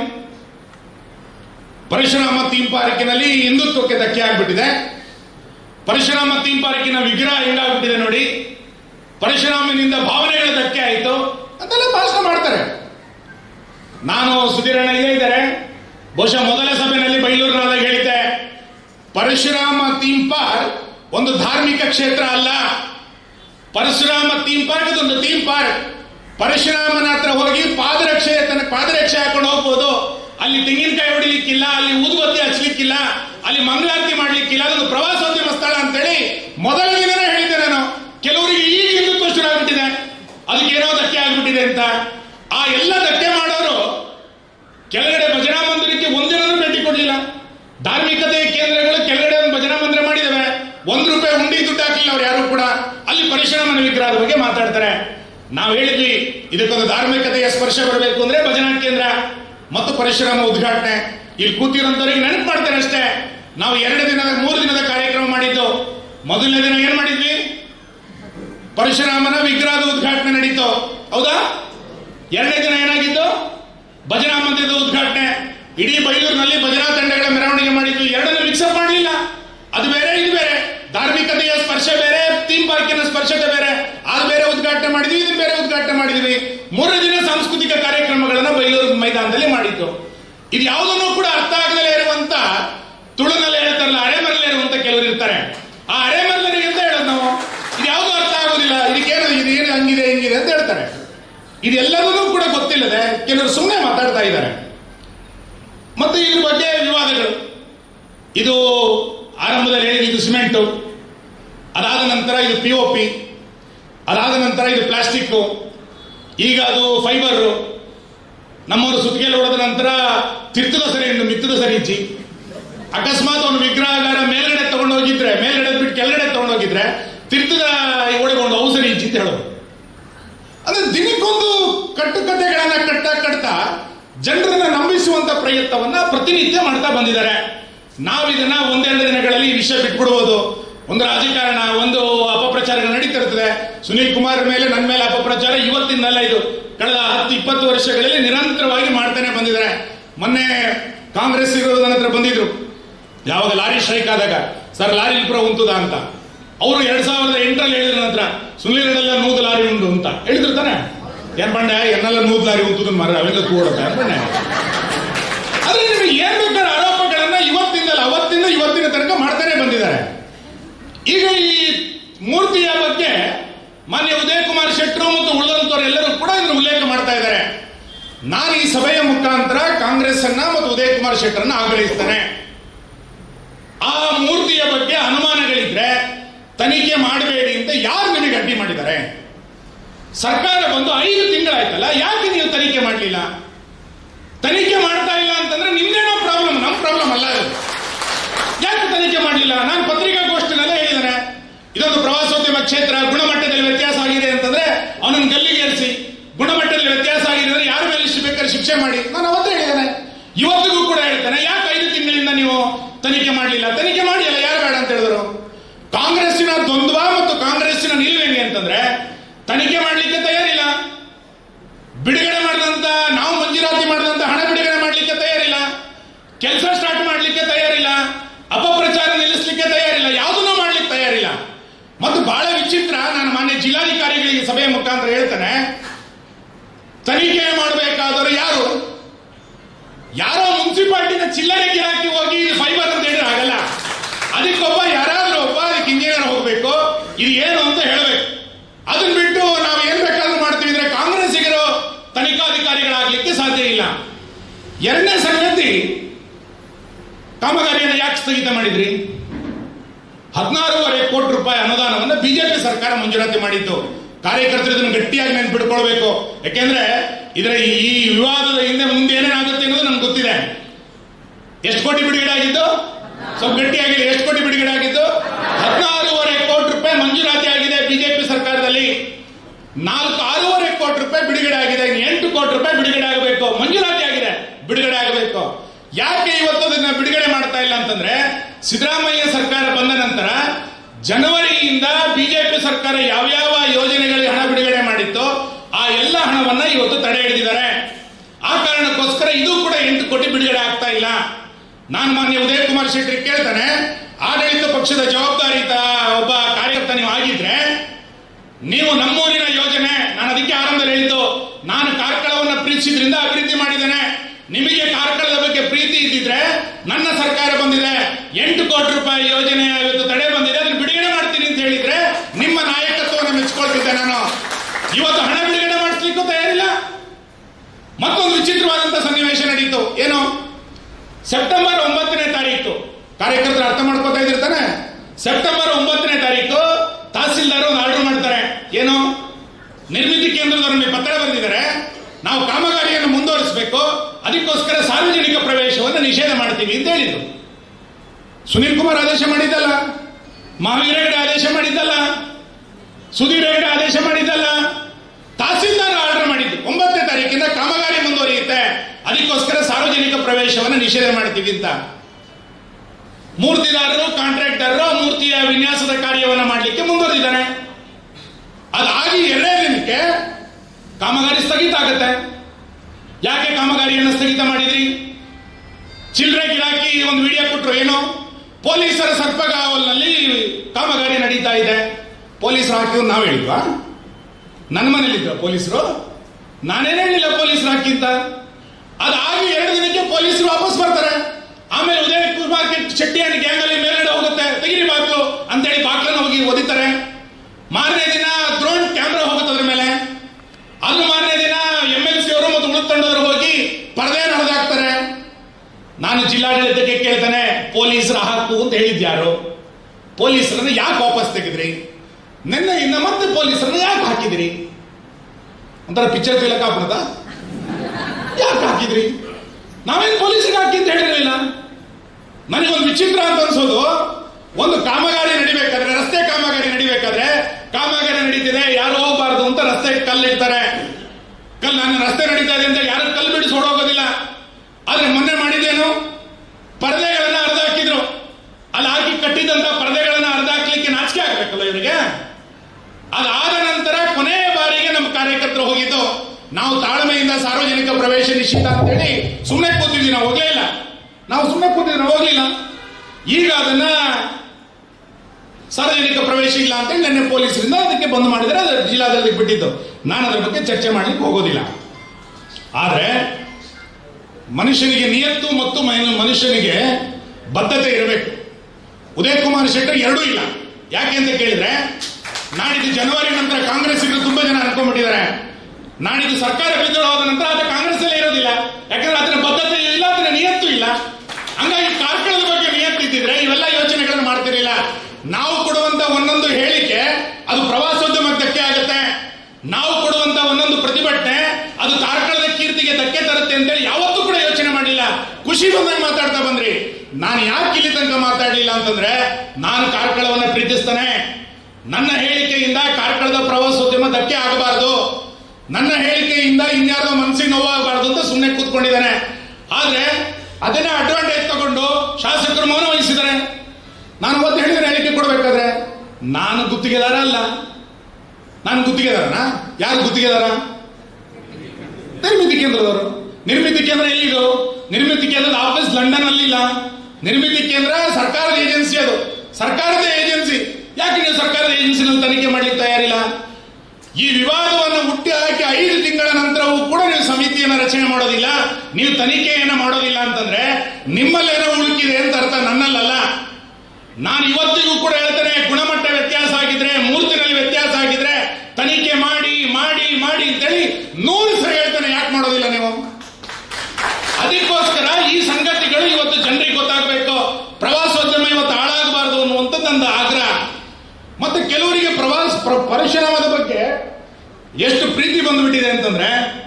Speaker 1: ಪರಶುರಾಮ ಥೀಮ್ ಪಾರ್ಕಿನಲ್ಲಿ ಹಿಂದುತ್ವಕ್ಕೆ ಧಕ್ಕೆ ಆಗ್ಬಿಟ್ಟಿದೆ ಪರಶುರಾಮ ಥೀಮ್ ಪಾರ್ಕಿನ ವಿಗ್ರಹ ಹೆಂಗಾಗ್ಬಿಟ್ಟಿದೆ ನೋಡಿ ಪರಶುರಾಮನಿಂದ ಭಾವನೆಗಳ ಧಕ್ಕೆ ಆಯಿತು ಅಂತೆಲ್ಲ ಭಾಷಣ ಮಾಡ್ತಾರೆ ನಾನು ಸುಧೀರಣ್ಣ ಇಲ್ಲೇ ಇದ್ದಾರೆ ಬಹುಶಃ ಮೊದಲ ಸಭೆಯಲ್ಲಿ ಬೈಲೂರಿನಾದಾಗ ಹೇಳಿದ್ದೆ ಪರಶುರಾಮ ಥೀಮ್ ಪಾರ್ಕ್ ಒಂದು ಧಾರ್ಮಿಕ ಕ್ಷೇತ್ರ ಅಲ್ಲ ಪರಶುರಾಮ ಥೀಮ್ ಪಾರ್ಕ್ ಅದೊಂದು ಥೀಮ್ ಪಾರ್ಕ್ ಪರಶುರಾಮನ ಹತ್ರ ಹೋಗಿ ಪಾದರಕ್ಷೆ ತನ್ನ ಪಾದರಕ್ಷೆ ಹಾಕೊಂಡು ಹೋಗ್ಬೋದು ಅಲ್ಲಿ ತೆಂಗಿನಕಾಯಿ ಹೊಡಿಲಿಕ್ಕಿಲ್ಲ ಅಲ್ಲಿ ಊದುಬತ್ತಿ ಹಚ್ಲಿಕ್ಕಿಲ್ಲ ಅಲ್ಲಿ ಮಂಗಳಾರತಿ ಮಾಡ್ಲಿಕ್ಕಿಲ್ಲ ಅದೊಂದು ಪ್ರವಾಸೋದ್ಯಮ ಸ್ಥಳ ಅಂತೇಳಿ ಮೊದಲ ದಿನನೇ ಹೇಳಿದ್ದೆ ನಾನು ಕೆಲವರಿಗೆ ಈಗ ಹಿಂದುತ್ವ ಶುರು ಆಗ್ಬಿಟ್ಟಿದೆ ಅದಕ್ಕೇನೋ ಧಕ್ಕೆ ಆಗ್ಬಿಟ್ಟಿದೆ ಅಂತ ಆ ಎಲ್ಲ ಧಕ್ಕೆ ಮಾಡೋರು ಕೆಳಗಡೆ ಭಜನಾ ಮಂದಿರಕ್ಕೆ ಒಂದಿನೂ ಭೇಟಿ ಕೊಡಲಿಲ್ಲ ಧಾರ್ಮಿಕತೆ ಕೇಂದ್ರಗಳು ಕೆಳಗಡೆ ಒಂದು ಭಜನಾ ಮಂದಿರ ಮಾಡಿದಾವೆ ಒಂದು ರೂಪಾಯಿ ಉಂಡಿ ದುಡ್ಡು ಹಾಕಲಿಲ್ಲ ಅವ್ರು ಯಾರು ಕೂಡ ಅಲ್ಲಿ ಪರಿಶ್ರಮನ ವಿಗ್ರಹದ ಬಗ್ಗೆ ಮಾತಾಡ್ತಾರೆ ನಾವು ಹೇಳಿದ್ವಿ ಇದಕ್ಕೊಂದು ಧಾರ್ಮಿಕತೆಯ ಸ್ಪರ್ಶ ಬರಬೇಕು ಅಂದ್ರೆ ಭಜನಾ ಕೇಂದ್ರ ಮತ್ತು ಪರಿಶ್ರಮ ಉದ್ಘಾಟನೆ ಇಲ್ಲಿ ಕೂತಿರೋಂಥವ್ರಿಗೆ ನೆನಪು ಮಾಡ್ತೇನೆ ಅಷ್ಟೇ ನಾವು ಎರಡು ದಿನದ ಮೂರು ದಿನದ ಕಾರ್ಯಕ್ರಮ ಮಾಡಿದ್ದು ಮೊದಲನೇ ದಿನ ಏನ್ ಮಾಡಿದ್ವಿ ಪರಶುರಾಮನ ವಿಗ್ರಹದ ಉದ್ಘಾಟನೆ ನಡೀತು ಹೌದಾ ಎರಡನೇ ದಿನ ಏನಾಗಿತ್ತು ಭಜನಾ ಮಂದಿರದ ಉದ್ಘಾಟನೆ ಇಡೀ ಬೈಲೂರಿನಲ್ಲಿ ಭಜನಾ ತಂಡಗಳ ಮೆರವಣಿಗೆ ಮಾಡಿದ್ವಿ ಎರಡನ್ನು ಮಿಕ್ಸಪ್ ಮಾಡಲಿಲ್ಲ ಅದು ಬೇರೆ ಇದು ಬೇರೆ ಧಾರ್ಮಿಕತೆಯ ಸ್ಪರ್ಶ ಬೇರೆ ಥೀಮ್ ಪಾರ್ಕಿನ ಸ್ಪರ್ಶತೆ ಬೇರೆ ಅದು ಬೇರೆ ಉದ್ಘಾಟನೆ ಮಾಡಿದ್ವಿ ಇದು ಬೇರೆ ಉದ್ಘಾಟನೆ ಮಾಡಿದ್ವಿ ಮೂರನೇ ದಿನ ಸಾಂಸ್ಕೃತಿಕ ಕಾರ್ಯಕ್ರಮಗಳನ್ನ ಬೈಲೂರು ಮೈದಾನದಲ್ಲಿ ಮಾಡಿದ್ದು ಇದು ಯಾವುದನ್ನು ಕೂಡ ಅರ್ಥ ಆಗದಲ್ಲೇ ಇರುವಂತ ತುಳುನಲ್ಲಿ ಹೇಳ್ತಾರಲ್ಲ ಅರೆಮರಲ್ಲೇ ಇರುವಂತ ಕೆಲವರು ಇರ್ತಾರೆ ಆ ಅರೆಮರಲರಿಗೆ ಅಂತ ಹೇಳೋದು ನಾವು ಇದು ಯಾವುದು ಅರ್ಥ ಆಗೋದಿಲ್ಲ ಇದಕ್ಕೇನು ಇದು ಏನು ಹಂಗಿದೆ ಹಿಂಗಿದೆ ಅಂತ ಹೇಳ್ತಾರೆ ಇದೆಲ್ಲದೂ ಕೂಡ ಗೊತ್ತಿಲ್ಲದೆ ಕೆಲವರು ಸುಮ್ಮನೆ ಮಾತಾಡ್ತಾ ಇದ್ದಾರೆ ಮತ್ತೆ ಇದ್ರ ಬಗ್ಗೆ ವಿವಾದಗಳು ಇದು ಆರಂಭದಲ್ಲಿ ಹೇಳಿದ ಇದು ಸಿಮೆಂಟು ಅದಾದ ನಂತರ ಇದು ಪಿ ಒ ಪಿ ಅದಾದ ನಂತರ ಇದು ಪ್ಲಾಸ್ಟಿಕ್ ಈಗ ಅದು ಫೈಬರ್ ನಮ್ಮವರು ಸುತ್ತಿಗೆ ಹೊಡೆದ ನಂತರ ತಿರ್ತದ ಸರಿ ಎಂದು ಮಿತ್ತದ ಸರಿ ಇಚ್ಚಿ ಅಕಸ್ಮಾತ್ ಅವನು ವಿಗ್ರಹಗಾರ ಮೇಲ್ಗಡೆ ತಗೊಂಡು ಹೋಗಿದ್ರೆ ಮೇಲ್ಗಡೆ ಬಿಟ್ಟು ಕೆಳಗಡೆ ತಗೊಂಡು ಹೋಗಿದ್ರೆ ತಿರ್ತದ ಓಡಿಕೊಂಡು ಅವು ಸರಿ ಇಚ್ಚಿ ಅಂತ ಹೇಳೋದು ಅಂದ್ರೆ ದಿನಕ್ಕೊಂದು ಕಟ್ಟುಕತೆಗಳನ್ನ ಕಟ್ಟ ಕಟ್ತಾ ಜನರನ್ನ ನಂಬಿಸುವಂತ ಪ್ರಯತ್ನವನ್ನ ಪ್ರತಿನಿತ್ಯ ಮಾಡ್ತಾ ಬಂದಿದ್ದಾರೆ ನಾವು ಇದನ್ನ ಒಂದೆರಡು ದಿನಗಳಲ್ಲಿ ಈ ವಿಷಯ ಬಿಟ್ಬಿಡ್ಬೋದು ಒಂದು ರಾಜಕಾರಣ ಒಂದು ಅಪಪ್ರಚಾರಗಳು ನಡೀತಿರ್ತದೆ ಸುನೀಲ್ ಕುಮಾರ್ ಮೇಲೆ ನನ್ನ ಮೇಲೆ ಅಪಪ್ರಚಾರ ಇವತ್ತಿನಲ್ಲ ಇದು ಕಳೆದ ಹತ್ತು ಇಪ್ಪತ್ತು ವರ್ಷಗಳಲ್ಲಿ ನಿರಂತರವಾಗಿ ಮಾಡ್ತಾನೆ ಬಂದಿದ್ದಾರೆ ಮೊನ್ನೆ ಕಾಂಗ್ರೆಸ್ ಇರೋದು ನನ್ನ ಹತ್ರ ಬಂದಿದ್ರು ಯಾವಾಗ ಲಾರಿ ಸ್ಟ್ರೈಕ್ ಆದಾಗ ಸರ್ ಲಾರಿ ಪುರ ಉಂಟುದ ಅಂತ ಅವರು ಎರಡ್ ಸಾವಿರದ ಎಂಟರಲ್ಲಿ ಹೇಳಿದ್ರ ನಂತರ ಸುನೀಲನೆಲ್ಲ ನೂದು ಲಾರಿ ಉಂಟು ಅಂತ ಹೇಳಿದ್ರು ತಾನೆ ಏನ್ ಬಂಡೆ ಎನ್ನೆಲ್ಲ ನೂದು ಲಾರಿ ಉಂಟುದು ಮರ ಅವೆಲ್ಲ ಕೂಡುತ್ತೆ ಏನ್ ಬಂಡೆ ಆದ್ರೆ ನಿಮಗೆ ಏನ್ ಬೇಕಾದ ಆರೋಪಗಳನ್ನ ಇವತ್ತಿಂದಲ್ಲ ಅವತ್ತಿಂದ ಇವತ್ತಿನ ತನಕ ಮಾಡ್ತಾನೆ ಬಂದಿದ್ದಾರೆ ಈಗ ಈ ಮೂರ್ತಿಯ ಬಗ್ಗೆ ಮಾನ್ಯ ಉದಯ್ ಕುಮಾರ್ ಶೆಟ್ಟರು ಮತ್ತು ಉಳಿದಂತವರು ಎಲ್ಲರೂ ಕೂಡ ಇದನ್ನು ಉಲ್ಲೇಖ ಮಾಡ್ತಾ ಇದ್ದಾರೆ ನಾನು ಈ ಸಭೆಯ ಮುಖಾಂತರ ಕಾಂಗ್ರೆಸ್ ಅನ್ನ ಮತ್ತು ಉದಯ್ ಕುಮಾರ್ ಶೆಟ್ಟರನ್ನ ಆಗ್ರಹಿಸ್ತೇನೆ ಆ ಮೂರ್ತಿಯ ಬಗ್ಗೆ ಅನುಮಾನಗಳಿದ್ರೆ ತನಿಖೆ ಮಾಡಬೇಡಿ ಅಂತ ಯಾರು ನಿಮಗೆ ಅಡ್ಡಿ ಮಾಡಿದ್ದಾರೆ ಸರ್ಕಾರ ಬಂದು ಐದು ತಿಂಗಳಾಯ್ತಲ್ಲ ಯಾಕೆ ನೀವು ತನಿಖೆ ಮಾಡಲಿಲ್ಲ ತನಿಖೆ ಮಾಡ್ತಾ ಇಲ್ಲ ಅಂತಂದ್ರೆ ನಿಮ್ದೇನೋ ಪ್ರಾಬ್ಲಮ್ ನಮ್ಮ ಪ್ರಾಬ್ಲಮ್ ಅಲ್ಲ ಇದು ಯಾಕೆ ತನಿಖೆ ಮಾಡಲಿಲ್ಲ ನಾನು ಪತ್ರಿಕಾಗೋಷ್ಠಿನಲ್ಲೇ ಹೇಳಿದ್ದೇನೆ ಇದೊಂದು ಪ್ರವಾಸೋದ್ಯಮ ಕ್ಷೇತ್ರ ಗುಣಮಟ್ಟದಲ್ಲಿ ವ್ಯತ್ಯಾಸ ಆಗಿದೆ ಅಂತಂದ್ರೆ ಅವನನ್ನು ಗಲ್ಲಿಗೇರಿಸಿ ಗುಣಮಟ್ಟದಲ್ಲಿ ವ್ಯತ್ಯಾಸ ಆಗಿದೆ ಅಂದ್ರೆ ಯಾರ ಮೇಲೆ ಇಷ್ಟು ಬೇಕಾದ್ರೆ ಶಿಕ್ಷೆ ಮಾಡಿ ನಾನು ಅವತ್ತೇ ಹೇಳಿದ್ದೇನೆ ಇವತ್ತಿಗೂ ಕೂಡ ಹೇಳ್ತೇನೆ ಯಾಕೆ ಐದು ತಿಂಗಳಿಂದ ನೀವು ತನಿಖೆ ಮಾಡಲಿಲ್ಲ ತನಿಖೆ ಮಾಡಿ ಅಲ್ಲ ಯಾರು ಬೇಡ ಅಂತ ಹೇಳಿದ್ರು ಕಾಂಗ್ರೆಸ್ಸಿನ ದ್ವಂದ್ವ ಮತ್ತು ಕಾಂಗ್ರೆಸ್ಸಿನ ನಿಲುವು ಹೆಂಗೆ ಅಂತಂದ್ರೆ ತನಿಖೆ ಮಾಡಲಿಕ್ಕೆ ತಯಾರಿಲ್ಲ ಬಿಡುಗಡೆ ಮಾಡಿದಂತ ನಾವು ಮಂಜೂರಾತಿ ಮಾಡಿದಂತ ಹಣ ಬಿಡುಗಡೆ ಮಾಡಲಿಕ್ಕೆ ತಯಾರಿಲ್ಲ ಕೆಲಸ ಸ್ಟಾರ್ಟ್ ಮಾಡಲಿಕ್ಕೆ ತಯಾರಿಲ್ಲ ಅಪಪ್ರಚಾರ ನಿಲ್ಲಿಸಲಿಕ್ಕೆ ತಯಾರಿಲ್ಲ ಯಾವುದನ್ನೂ ಮಾಡ್ಲಿಕ್ಕೆ ತಯಾರಿಲ್ಲ ಮತ್ತು ಬಹಳ ವಿಚಿತ್ರ ನಾನು ಮಾನ್ಯ ಜಿಲ್ಲಾಧಿಕಾರಿಗಳಿಗೆ ಸಭೆಯ ಮುಖಾಂತರ ಹೇಳ್ತೇನೆ ತನಿಖೆ ಮಾಡಬೇಕಾದವರು ಯಾರು ಯಾರೋ ಮುನ್ಸಿಪಾಲಿಟಿನ ಚಿಲ್ಲರೆ ಗಿರಾಕಿ ಹೋಗಿ ಇದು ಫೈಬರ್ ಅಂತ ಹೇಳಿದ್ರೆ ಆಗಲ್ಲ ಅದಕ್ಕೊಬ್ಬ ಯಾರಾದ್ರೂ ಒಬ್ಬ ಅದಕ್ಕೆ ಇಂಜಿನಿಯರ್ ಹೋಗ್ಬೇಕು ಇದು ಏನು ಅಂತ ಹೇಳಬೇಕು ಅದನ್ನ ಬಿಟ್ಟು ನಾವು ಏನ್ ಬೇಕಾದ್ರೂ ಮಾಡ್ತೀವಿ ಅಂದ್ರೆ ಕಾಂಗ್ರೆಸ್ಸಿಗರು ತನಿಖಾಧಿಕಾರಿಗಳಾಗ್ಲಿಕ್ಕೆ ಸಾಧ್ಯ ಇಲ್ಲ ಎರಡನೇ ಸಂಗತಿ ಕಾಮಗಾರಿಯನ್ನು ಯಾಕೆ ಸ್ಥಗಿತ ಮಾಡಿದ್ರಿ ಹದಿನಾರೂವರೆ ಕೋಟಿ ರೂಪಾಯಿ ಅನುದಾನವನ್ನು ಬಿಜೆಪಿ ಸರ್ಕಾರ ಮಂಜೂರಾತಿ ಮಾಡಿತ್ತು ಕಾರ್ಯಕರ್ತರು ಇದನ್ನು ಗಟ್ಟಿಯಾಗಿ ನೆನ್ಪಿಟ್ಕೊಳ್ಬೇಕು ಯಾಕೆಂದ್ರೆ ಇದರ ಈ ವಿವಾದದ ಹಿಂದೆ ಮುಂದೆ ಏನೇನಾಗುತ್ತೆ ಅನ್ನೋದು ನಮ್ಗೆ ಗೊತ್ತಿದೆ ಎಷ್ಟು ಕೋಟಿ ಬಿಡುಗಡೆ ಆಗಿದ್ದು ಸ್ವಲ್ಪ ಗಟ್ಟಿಯಾಗಿದೆ ಎಷ್ಟು ಕೋಟಿ ಬಿಡುಗಡೆ ಆಗಿದ್ದು ಹದಿನಾರೂವರೆ ಕೋಟಿ ರೂಪಾಯಿ ಮಂಜೂರಾತಿ ಆಗಿದೆ ಬಿಜೆಪಿ ಸರ್ಕಾರದಲ್ಲಿ ನಾಲ್ಕು ಆರೂವರೆ ಕೋಟಿ ರೂಪಾಯಿ ಬಿಡುಗಡೆ ಆಗಿದೆ ಇನ್ನು ಎಂಟು ಕೋಟಿ ರೂಪಾಯಿ ಬಿಡುಗಡೆ ಆಗಬೇಕು ಮಂಜೂರಾತಿ ಆಗಿದೆ ಬಿಡುಗಡೆ ಆಗಬೇಕು ಯಾಕೆ ಇವತ್ತು ಅದನ್ನ ಬಿಡುಗಡೆ ಮಾಡ್ತಾ ಇಲ್ಲ ಅಂತಂದ್ರೆ ಸಿದ್ದರಾಮಯ್ಯ ಸರ್ಕಾರ ಬಂದ ನಂತರ ಜನವರಿಯಿಂದ ಬಿಜೆಪಿ ಸರ್ಕಾರ ಯಾವ್ಯಾವ ಯೋಜನೆಗಳಿಗೆ ಹಣ ಬಿಡುಗಡೆ ಮಾಡಿತ್ತು ಆ ಎಲ್ಲ ಹಣವನ್ನ ಇವತ್ತು ತಡೆ ಹಿಡಿದಿದ್ದಾರೆ ಆ ಕಾರಣಕ್ಕೋಸ್ಕರ ಇದು ಕೂಡ ಎಂಟು ಕೋಟಿ ಬಿಡುಗಡೆ ಆಗ್ತಾ ಇಲ್ಲ ನಾನು ಮಾನ್ಯ ಉದಯ್ ಕುಮಾರ್ ಶೆಟ್ಟಿ ಕೇಳ್ತಾನೆ ಆಡಳಿತ ಪಕ್ಷದ ಜವಾಬ್ದಾರಿತ ಒಬ್ಬ ಕಾರ್ಯಕರ್ತ ನೀವು ಆಗಿದ್ರೆ ನೀವು ನಮ್ಮೂರಿನ ಯೋಜನೆ ನಾನು ಅದಕ್ಕೆ ಆರಂಭದಲ್ಲಿ ಹೇಳಿದ್ದು ನಾನು ಕಾರ್ಕಳವನ್ನು ಪ್ರೀತಿಸಿದ್ರಿಂದ ಅಭಿವೃದ್ಧಿ ಮಾಡಿದ್ದೇನೆ ನಿಮಗೆ ಕಾರ್ಕಳದ ಬಗ್ಗೆ ಪ್ರೀತಿ ಇದ್ದಿದ್ರೆ ನನ್ನ ಸರ್ಕಾರ ಬಂದಿದೆ ಎಂಟು ಕೋಟಿ ರೂಪಾಯಿ ಯೋಜನೆ ಇವತ್ತು ತಡೆ ಬಂದಿದೆ ಅದನ್ನು ಬಿಡುಗಡೆ ಮಾಡ್ತೀನಿ ಅಂತ ಹೇಳಿದ್ರೆ ನಿಮ್ಮ ನಾಯಕತ್ವವನ್ನು ಮೆಚ್ಕೊಳ್ತಿದ್ದೆ ನಾನು ಇವತ್ತು ಹಣ ಬಿಡುಗಡೆ ಮಾಡಿಸ್ಲಿಕ್ಕೂ ತಯಾರಿಲ್ಲ ಮತ್ತೊಂದು ವಿಚಿತ್ರವಾದಂತಹ ಸನ್ನಿವೇಶ ನಡೀತು ಏನು ಸೆಪ್ಟೆಂಬರ್ ಒಂಬತ್ತನೇ ತಾರೀಕು ಕಾರ್ಯಕರ್ತರು ಅರ್ಥ ಮಾಡ್ಕೋತಾ ಇದ್ದಿರ್ತಾನೆ ಸೆಪ್ಟೆಂಬರ್ ಒಂಬತ್ತನೇ ತಾರೀಕು ತಹಸೀಲ್ದಾರ್ ಒಂದು ಆರ್ಡರ್ ಮಾಡ್ತಾರೆ ಏನು ನಿರ್ಮಿತಿ ಕೇಂದ್ರದವರು ನಮಗೆ ಪತ್ರ ಬರೆದಿದ್ದಾರೆ ನಾವು ಕಾಮಗಾರಿಯನ್ನು ಮುಂದುವರಿಸಬೇಕು ಅದಕ್ಕೋಸ್ಕರ ಸಾರ್ವಜನಿಕ ಪ್ರವೇಶವನ್ನು ನಿಷೇಧ ಮಾಡ್ತೀವಿ ಅಂತ ಹೇಳಿದ್ರು ಸುನೀಲ್ ಕುಮಾರ್ ಆದೇಶ ಮಾಡಿದ್ದಲ್ಲ ಮಹಾವೀರ ಹೆಗಡೆ ಆದೇಶ ಮಾಡಿದ್ದಲ್ಲ ಸುಧೀರ್ ಹೆಗಡೆ ಆದೇಶ ಮಾಡಿದ್ದಲ್ಲ ತಹಸೀಲ್ದಾರ್ ಆರ್ಡರ್ ಮಾಡಿದ್ದು ಒಂಬತ್ತನೇ ತಾರೀಕಿಂದ ಕಾಮಗಾರಿ ಮುಂದುವರಿಯುತ್ತೆ ಅದಕ್ಕೋಸ್ಕರ ಸಾರ್ವಜನಿಕ ಪ್ರವೇಶವನ್ನು ನಿಷೇಧ ಮಾಡ್ತೀವಿ ಅಂತ ಮೂರ್ತಿದಾರರು ಕಾಂಟ್ರಾಕ್ಟರ್ ಮೂರ್ತಿಯ ವಿನ್ಯಾಸದ ಕಾರ್ಯವನ್ನು ಮಾಡಲಿಕ್ಕೆ ಮುಂದುವರಿದಿದ್ದಾರೆ ಅದಾಗಿ ಎರಡನೇ ದಿನಕ್ಕೆ ಕಾಮಗಾರಿ ಸ್ಥಗಿತ ಆಗುತ್ತೆ ಯಾಕೆ ಕಾಮಗಾರಿಯನ್ನು ಸ್ಥಗಿತ ಮಾಡಿದ್ರಿ ಚಿಲ್ಲರೆ ಗಿರಾಕಿ ಒಂದು ವಿಡಿಯೋ ಕೊಟ್ಟರು ಏನು ಪೊಲೀಸರ ಸರ್ಪಗಾವಲ್ನಲ್ಲಿ ಕಾಮಗಾರಿ ನಡೀತಾ ಇದೆ ಪೊಲೀಸರು ಹಾಕಿದ್ರು ನಾವು ಹೇಳಿದ್ವಾ ನನ್ನ ಮನೇಲಿದ್ರ ಪೊಲೀಸರು ನಾನೇನು ಹೇಳಿಲ್ಲ ಪೊಲೀಸರು ಹಾಕಿ ಅಂತ ಅದಾಗಿ ಎರಡು ದಿನಕ್ಕೆ ಪೊಲೀಸರು ವಾಪಸ್ ಬರ್ತಾರೆ ಆಮೇಲೆ ಉದಯ ಕುಮಾರ್ ಶೆಟ್ಟಿ ಅಂಡ್ ಗ್ಯಾಂಗ್ ಅಲ್ಲಿ ಮೇಲ್ಗಡೆ ಹೋಗುತ್ತೆ ತೆಗಿರಿ ಬಾಗ್ಲು ಅಂತೇಳಿ ಬಾಗ್ಲನ್ನ ಹೋಗಿ ಒದಿತಾರೆ ಮಾರನೇ ದಿನ ಡ್ರೋನ್ ಕ್ಯಾಮ್ರಾ ಹೋಗುತ್ತೆ ಅದ್ರ ಮೇಲೆ ಅದ್ರ ಮಾರನೇ ದಿನ ಎಂ ಎಲ್ ಸಿ ಅವರು ಮತ್ತು ಉಳಿದುಕೊಂಡವರು ಹೋಗಿ ಪರದೆ ಹೊಡೆದಾಕ್ತಾರೆ ನಾನು ಜಿಲ್ಲಾಡಳಿತಕ್ಕೆ ಕೇಳ್ತಾನೆ ಪೊಲೀಸರ ಹಾಕು ಅಂತ ಹೇಳಿದ್ಯಾರು ಪೊಲೀಸರನ್ನ ಯಾಕೆ ವಾಪಸ್ ತೆಗೆದ್ರಿ ನಿನ್ನೆಯಿಂದ ಮತ್ತೆ ಪೊಲೀಸರನ್ನ ಯಾಕೆ ಹಾಕಿದ್ರಿ ಒಂಥರ ಪಿಕ್ಚರ್ ತಿಲಕ ಆಗ್ಬಿಡದ ಯಾಕೆ ಹಾಕಿದ್ರಿ ನಾವೇನು ಪೊಲೀಸರಿಗೆ ಹಾಕಿ ಅಂತ ಹೇಳಿರಲಿಲ್ಲ ನನಗೊಂದು ವಿಚಿತ್ರ ಅಂತ ಅನ್ಸೋದು ಒಂದು ಕಾಮಗಾರಿ ನಡಿಬೇಕಾದ್ರೆ ರಸ್ತೆ ಕಾಮಗಾರಿ ನಡಿಬೇಕಾದ್ರೆ ಕಾಮಗಾರಿ ನಡೀತಿದೆ ಯಾರು ಹೋಗಬಾರ್ದು ಅಂತ ರಸ್ತೆ ಕಲ್ಲಿಡ್ತಾರೆ ಕಲ್ಲು ನಾನು ರಸ್ತೆ ನಡೀತಾ ಇದೆ ಅಂತ ಯಾರು ಕಲ್ಲು ಬಿಡಿಸಿ ಓಡೋಗೋದಿಲ್ಲ ಆದ್ರೆ ಮೊನ್ನೆ ಮಾಡಿದೇನು ಪರದೆಗಳನ್ನ ಅರ್ಧ ಹಾಕಿದ್ರು ಅಲ್ಲಿ ಹಾಕಿ ಕಟ್ಟಿದಂತ ಪರದೆಗಳನ್ನ ಅರ್ಧ ಹಾಕ್ಲಿಕ್ಕೆ ನಾಚಿಕೆ ಆಗ್ಬೇಕಲ್ಲ ಇವರಿಗೆ ಅದಾದ ನಂತರ ಕೊನೆಯ ಬಾರಿಗೆ ನಮ್ಮ ಕಾರ್ಯಕರ್ತರು ಹೋಗಿದ್ದು ನಾವು ತಾಳ್ಮೆಯಿಂದ ಸಾರ್ವಜನಿಕ ಪ್ರವೇಶ ನಿಶ್ಚಿತ ಅಂತೇಳಿ ಸುಮ್ಮನೆ ಕೂತಿದ್ವಿ ನಾವು ಹೋಗ್ಲೇ ಇಲ್ಲ ನಾವು ಸುಮ್ಮನೆ ಕೂತಿದ್ವಿ ನಾವು ಹೋಗ್ಲಿಲ್ಲ ಈಗ ಅದನ್ನ ಸಾರ್ವಜನಿಕ ಪ್ರವೇಶ ಇಲ್ಲ ಅಂತೇಳಿ ನಿನ್ನೆ ಪೊಲೀಸರಿಂದ ಅದಕ್ಕೆ ಬಂದ್ ಮಾಡಿದರೆ ಅದು ಜಿಲ್ಲಾಡಳಿತಕ್ಕೆ ಬಿಟ್ಟಿದ್ದು ನಾನು ಅದರ ಬಗ್ಗೆ ಚರ್ಚೆ ಮಾಡ್ಲಿಕ್ಕೆ ಹೋಗೋದಿಲ್ಲ ಆದ್ರೆ ಮನುಷ್ಯನಿಗೆ ನಿಯತ್ತು ಮತ್ತು ಮೈ- ಮನುಷ್ಯನಿಗೆ ಬದ್ಧತೆ ಇರಬೇಕು ಉದಯ್ ಕುಮಾರ್ ಶೆಟ್ಟರ್ ಎರಡೂ ಇಲ್ಲ ಯಾಕೆ ಅಂತ ಕೇಳಿದ್ರೆ ನಾಡಿದ್ದು ಜನವರಿ ನಂತರ ಕಾಂಗ್ರೆಸ್ ತುಂಬಾ ಜನ ಅನ್ಕೊಂಡ್ಬಿಟ್ಟಿದ್ದಾರೆ ನಾಡಿದ್ದು ಸರ್ಕಾರ ಬಿದ್ದು ಹೋದ ನಂತರ ಅದು ಕಾಂಗ್ರೆಸ್ ಅಲ್ಲೇ ಇರೋದಿಲ್ಲ ಯಾಕಂದ್ರೆ ಅದರ ಬದ್ಧತೆ ಇಲ್ಲ ಅದರ ನಿಯತ್ತು ಇಲ್ಲ ಹಂಗಾಗಿ ಕಾರ್ಕಳದ ಬಗ್ಗೆ ನಿಯತ್ತು ಇದ್ದಿದ್ರೆ ಇವೆಲ್ಲ ಯೋಚನೆಗಳನ್ನು ಮಾಡ್ತಿರ್ಲಿಲ್ಲ ನಾವು ಕೊಡುವಂತ ಒಂದೊಂದು ಹೇಳಿಕೆ ಅದು ಪ್ರವಾಸೋದ್ಯಮಕ್ಕೆ ಧಕ್ಕೆ ಆಗುತ್ತೆ ನಾವು ಕೊಡುವ ನಾನು ಯಾಕೆ ಇಲ್ಲಿ ತನಕ ಮಾತಾಡಲಿಲ್ಲ ಅಂತಂದ್ರೆ ನಾನು ಕಾರ್ಕಳವನ್ನ ಪ್ರೀತಿಸ್ತಾನೆ ನನ್ನ ಹೇಳಿಕೆಯಿಂದ ಕಾರ್ಕಳದ ಪ್ರವಾಸೋದ್ಯಮ ಧಕ್ಕೆ ಆಗಬಾರದು ನನ್ನ ಹೇಳಿಕೆಯಿಂದ ಇನ್ಯಾರ್ದೋ ಮನಸ್ಸಿಗೆ ನೋವಾಗಬಾರದು ಅಂತ ಸುಮ್ಮನೆ ಕೂತ್ಕೊಂಡಿದ್ದಾನೆ ಆದ್ರೆ ಅದನ್ನೇ ಅಡ್ವಾಂಟೇಜ್ ತಗೊಂಡು ಶಾಸಕರು ಮೌನ ವಹಿಸಿದ್ದಾರೆ ನಾನು ಅವತ್ತು ಹೇಳಿದ್ರೆ ಹೇಳಿಕೆ ಕೊಡಬೇಕಾದ್ರೆ ನಾನು ಗುತ್ತಿಗೆದಾರ ಅಲ್ಲ ನಾನು ಗುತ್ತಿಗೆದಾರನ ಯಾರು ಗುತ್ತಿಗೆದಾರ ನಿರ್ಮಿತಿ ಕೇಂದ್ರದವರು ನಿರ್ಮಿತಿ ಕೇಂದ್ರ ಎಲ್ಲಿದು ನಿರ್ಮಿತಿ ಕೇಂದ್ರದ ಆಫೀಸ್ ಲಂಡನ್ ಅಲ್ಲಿಲ್ಲ ನಿರ್ಮಿತಿ ಕೇಂದ್ರ ಸರ್ಕಾರದ ಏಜೆನ್ಸಿ ಅದು ಸರ್ಕಾರದ ಏಜೆನ್ಸಿ ಯಾಕೆ ನೀವು ಸರ್ಕಾರದ ಏಜೆನ್ಸಿನಲ್ಲಿ ತನಿಖೆ ಮಾಡ್ಲಿಕ್ಕೆ ತಯಾರಿಲ್ಲ ಈ ವಿವಾದವನ್ನು ಹುಟ್ಟಿ ಹಾಕಿ ಐದು ತಿಂಗಳ ನಂತರವೂ ಕೂಡ ನೀವು ಸಮಿತಿಯನ್ನು ರಚನೆ ಮಾಡೋದಿಲ್ಲ ನೀವು ತನಿಖೆಯನ್ನು ಮಾಡೋದಿಲ್ಲ ಅಂತಂದ್ರೆ ನಿಮ್ಮಲ್ಲೇನೋ ಉಳುಕಿದೆ ಅಂತ ಅರ್ಥ ನನ್ನಲ್ಲಲ್ಲ ನಾನು ಇವತ್ತಿಗೂ ಕೂಡ ಹೇಳ್ತೇನೆ ಗುಣಮಟ್ಟ ವ್ಯತ್ಯಾಸ ಆಗಿದ್ರೆ ಮೂರ್ತಿನಲ್ಲಿ ವ್ಯತ್ಯಾಸ ಆಗಿದ್ರೆ ತನಿಖೆ ಮಾಡಿ ಮಾಡಿ ಮಾಡಿ ಅಂತೇಳಿ ನೂರು ಸರಿ ಹೇಳ್ತೇನೆ ಯಾಕೆ ಮಾಡೋದಿಲ್ಲ ನೀವು ಅದಕ್ಕೋಸ್ಕರ ಈ ಸಂಗತಿಗಳು ಇವತ್ತು ಜನರಿಗೆ ಗೊತ್ತಾಗಬೇಕು ಪ್ರವಾಸೋದ್ಯಮ ಇವತ್ತು ಹಾಳಾಗಬಾರದು ಅನ್ನುವಂಥದ್ದು ನನ್ನ ಆಗ್ರಹ ಮತ್ತೆ ಕೆಲವರಿಗೆ ಪ್ರವಾಸ ಪ್ರ- ಪರಶುರಾಮದ ಬಗ್ಗೆ ಎಷ್ಟು ಪ್ರೀತಿ ಬಂದ್ಬಿಟ್ಟಿದೆ ಅಂತಂದ್ರೆ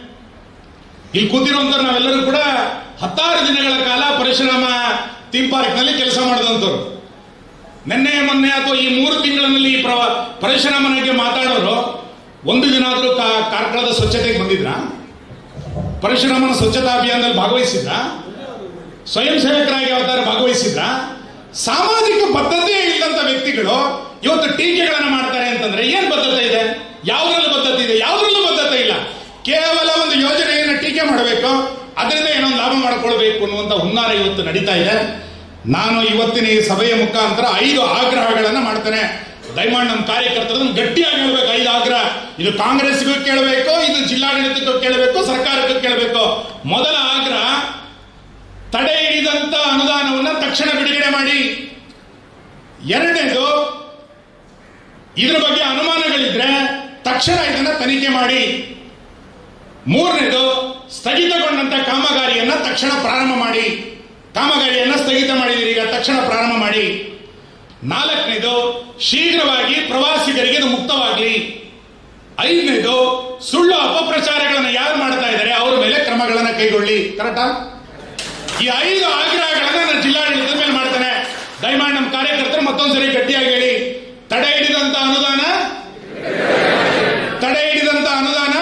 Speaker 1: ಇಲ್ಲಿ ಕೂತಿರುವಂತವ್ರು ನಾವೆಲ್ಲರೂ ಕೂಡ ಹತ್ತಾರು ದಿನಗಳ ಕಾಲ ಪರಶುರಾಮ ಥೀಮ್ ಪಾರ್ಕ್ ನಲ್ಲಿ ಕೆಲಸ ಮಾಡಿದಂಥವ್ರು ನಿನ್ನೆ ಮೊನ್ನೆ ಅಥವಾ ಈ ಮೂರು ತಿಂಗಳಿನಲ್ಲಿ ಈ ಪ್ರವ ಪರಶುರಾಮನಿಗೆ ಮಾತಾಡೋರು ಒಂದು ದಿನ ಆದರೂ ಕಾರ್ಕಳದ ಸ್ವಚ್ಛತೆಗೆ ಬಂದಿದ್ರ ಪರಶುರಾಮನ ಸ್ವಚ್ಛತಾ ಅಭಿಯಾನದಲ್ಲಿ ಭಾಗವಹಿಸಿದ್ರ ಸ್ವಯಂ ಸೇವಕರಾಗಿ ಅವತಾರ ಭಾಗವಹಿಸಿದ್ರ ಸಾಮಾಜಿಕ ಬದ್ಧತೆ ಇಲ್ಲಂತ ವ್ಯಕ್ತಿಗಳು ಇವತ್ತು ಟೀಕೆಗಳನ್ನು ಮಾಡ್ತಾರೆ ಅಂತಂದ್ರೆ ಏನ್ ಬದ್ಧತೆ ಇದೆ ಯಾವುದ್ರಲ್ಲೂ ಬದ್ಧತೆ ಇದೆ ಯಾವುದ್ರಲ್ಲೂ ಬದ್ಧತೆ ಇಲ್ಲ ಕೇವಲ ಒಂದು ಯೋಜನೆಯನ್ನು ಟೀಕೆ ಮಾಡಬೇಕು ಅದರಿಂದ ಏನೋ ಒಂದು ಲಾಭ ಮಾಡ್ಕೊಳ್ಬೇಕು ಅನ್ನುವಂತ ಹುನ್ನಾರ ಇವತ್ತು ನಡೀತಾ ಇದೆ ನಾನು ಇವತ್ತಿನ ಈ ಸಭೆಯ ಮುಖಾಂತರ ಐದು ಆಗ್ರಹಗಳನ್ನ ಮಾಡ್ತೇನೆ ದಯಮಾಡಿ ನಮ್ಮ ಕಾರ್ಯಕರ್ತರನ್ನು ಗಟ್ಟಿಯಾಗಿ ಹೇಳ್ಬೇಕು ಐದು ಆಗ್ರಹ ಇದು ಕಾಂಗ್ರೆಸ್ಗೂ ಕೇಳಬೇಕು ಇದು ಜಿಲ್ಲಾಡಳಿತಕ್ಕೂ ಕೇಳಬೇಕು ಸರ್ಕಾರಕ್ಕೂ ಕೇಳಬೇಕು ಮೊದಲ ಆಗ್ರಹ ತಡೆ ಹಿಡಿದಂತ ಅನುದಾನವನ್ನ ತಕ್ಷಣ ಬಿಡುಗಡೆ ಮಾಡಿ ಎರಡನೇದು ಇದ್ರ ಬಗ್ಗೆ ಅನುಮಾನಗಳಿದ್ರೆ ತಕ್ಷಣ ಇದನ್ನ ತನಿಖೆ ಮಾಡಿ ಮೂರನೇದು ಸ್ಥಗಿತಗೊಂಡಂತ ಕಾಮಗಾರಿಯನ್ನ ತಕ್ಷಣ ಪ್ರಾರಂಭ ಮಾಡಿ ಕಾಮಗಾರಿಯನ್ನ ಸ್ಥಗಿತ ಮಾಡಿದಿರಿ ಈಗ ತಕ್ಷಣ ಪ್ರಾರಂಭ ಮಾಡಿ ನಾಲ್ಕನೇದು ಶೀಘ್ರವಾಗಿ ಪ್ರವಾಸಿಗರಿಗೆ ಇದು ಮುಕ್ತವಾಗಲಿ ಐದನೇದು ಸುಳ್ಳು ಅಪಪ್ರಚಾರಗಳನ್ನು ಯಾರು ಮಾಡ್ತಾ ಇದ್ದಾರೆ ಅವರ ಮೇಲೆ ಕ್ರಮಗಳನ್ನ ಕೈಗೊಳ್ಳಿ ಕರೆಕ್ಟಾ ಈ ಐದು ಆಗ್ರಹಗಳನ್ನ ನಾನು ಜಿಲ್ಲಾಡಳಿತದ ಮೇಲೆ ಮಾಡ್ತೇನೆ ದಯಮಾಡಿ ನಮ್ಮ ಕಾರ್ಯಕರ್ತರು ಮತ್ತೊಂದ್ಸರಿ ಗಟ್ಟಿಯಾಗಿ ಹೇಳಿ ತಡೆ ಹಿಡಿದಂತ ಅನುದಾನ ತಡೆ ಹಿಡಿದಂತ ಅನುದಾನ